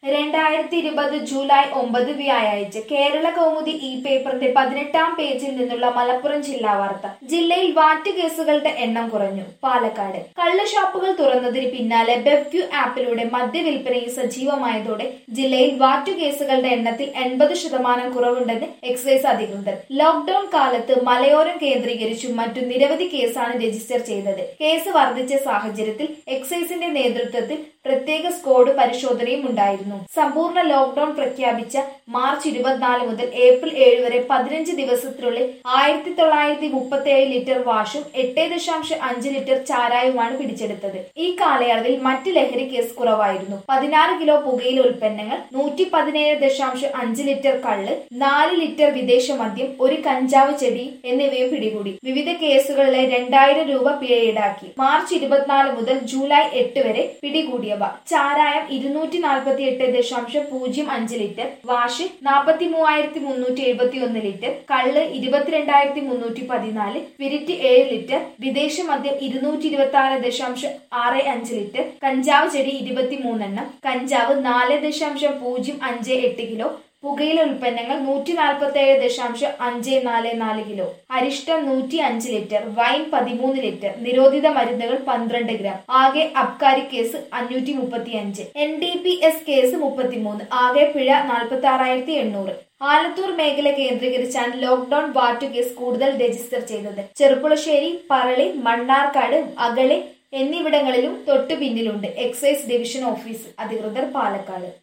രണ്ടായിരത്തി ഇരുപത് ജൂലൈ ഒമ്പത് വ്യാഴാഴ്ച കേരള കൗമുദി ഈ പേപ്പറിന്റെ പതിനെട്ടാം പേജിൽ നിന്നുള്ള മലപ്പുറം ജില്ലാ വാർത്ത ജില്ലയിൽ വാറ്റ് കേസുകളുടെ എണ്ണം കുറഞ്ഞു പാലക്കാട് കള്ളുഷാപ്പുകൾ തുറന്നതിന് പിന്നാലെ ബെവ്ക്യൂ ആപ്പിലൂടെ മദ്യവിൽപ്പനയിൽ സജീവമായതോടെ ജില്ലയിൽ വാറ്റു കേസുകളുടെ എണ്ണത്തിൽ എൺപത് ശതമാനം കുറവുണ്ടെന്ന് എക്സൈസ് അധികൃതർ ലോക്ഡൌൺ കാലത്ത് മലയോരം കേന്ദ്രീകരിച്ചും മറ്റു നിരവധി കേസാണ് രജിസ്റ്റർ ചെയ്തത് കേസ് വർദ്ധിച്ച സാഹചര്യത്തിൽ എക്സൈസിന്റെ നേതൃത്വത്തിൽ പ്രത്യേക സ്ക്വാഡ് പരിശോധനയും ഉണ്ടായിരുന്നു സമ്പൂർണ്ണ ലോക്ഡൌൺ പ്രഖ്യാപിച്ച മാർച്ച് ഇരുപത്തിനാല് മുതൽ ഏപ്രിൽ ഏഴ് വരെ പതിനഞ്ച് ദിവസത്തിനുള്ളിൽ ആയിരത്തി തൊള്ളായിരത്തി മുപ്പത്തി ഏഴ് ലിറ്റർ വാഷും എട്ട് ദശാംശം അഞ്ച് ലിറ്റർ ചാരായവുമാണ് പിടിച്ചെടുത്തത് ഈ കാലയളവിൽ മറ്റ് ലഹരി കേസ് കുറവായിരുന്നു പതിനാറ് കിലോ പുകയില ഉൽപ്പന്നങ്ങൾ നൂറ്റി പതിനേഴ് ദശാംശം അഞ്ച് ലിറ്റർ കള്ള് നാല് ലിറ്റർ വിദേശ മദ്യം ഒരു കഞ്ചാവ് ചെടി എന്നിവയും പിടികൂടി വിവിധ കേസുകളിലെ രണ്ടായിരം രൂപ പിഴ ഈടാക്കി മാർച്ച് ഇരുപത്തിനാല് മുതൽ ജൂലൈ എട്ട് വരെ പിടികൂടിയവ ചാരായം ഇരുന്നൂറ്റി നാൽപ്പത്തി എട്ട് ദശാംശം പൂജ്യം അഞ്ച് ലിറ്റർ വാഷ് നാൽപ്പത്തി മൂവായിരത്തി മുന്നൂറ്റി എഴുപത്തി ഒന്ന് ലിറ്റർ കള്ള് ഇരുപത്തിരണ്ടായിരത്തി മുന്നൂറ്റി പതിനാല് സ്പിരിറ്റ് ഏഴ് ലിറ്റർ വിദേശ മദ്യം ഇരുന്നൂറ്റി ഇരുപത്തി ആറ് ദശാംശം ആറ് അഞ്ച് ലിറ്റർ കഞ്ചാവ് ചെടി ഇരുപത്തി മൂന്നെണ്ണം കഞ്ചാവ് നാല് ദശാംശം പൂജ്യം അഞ്ച് എട്ട് കിലോ പുകയില ഉൽപ്പന്നങ്ങൾ നൂറ്റി നാൽപ്പത്തി ഏഴ് ദശാംശം അഞ്ച് നാല് നാല് കിലോ അരിഷ്ടം നൂറ്റി അഞ്ച് ലിറ്റർ വൈൻ പതിമൂന്ന് ലിറ്റർ നിരോധിത മരുന്നുകൾ പന്ത്രണ്ട് ഗ്രാം ആകെ അബ്കാരി കേസ് അഞ്ഞൂറ്റി മുപ്പത്തി അഞ്ച് N D P S case മുപ്പത്തിമൂന്ന് ആകെ പിഴ നാൽപ്പത്തി ആറായിരത്തി എണ്ണൂറ് ആലത്തൂർ മേഖല കേന്ദ്രീകരിച്ചാണ് ലോക്ഡൌൺ വാറ്റു കേസ് കൂടുതൽ രജിസ്റ്റർ ചെയ്തത് ചെറുപ്പുളശ്ശേരി പറളി മണ്ണാർക്കാട് അകളി എന്നിവിടങ്ങളിലും തൊട്ടു പിന്നിലുണ്ട് എക്സൈസ് ഡിവിഷൻ ഓഫീസ് അധികൃതർ പാലക്കാട്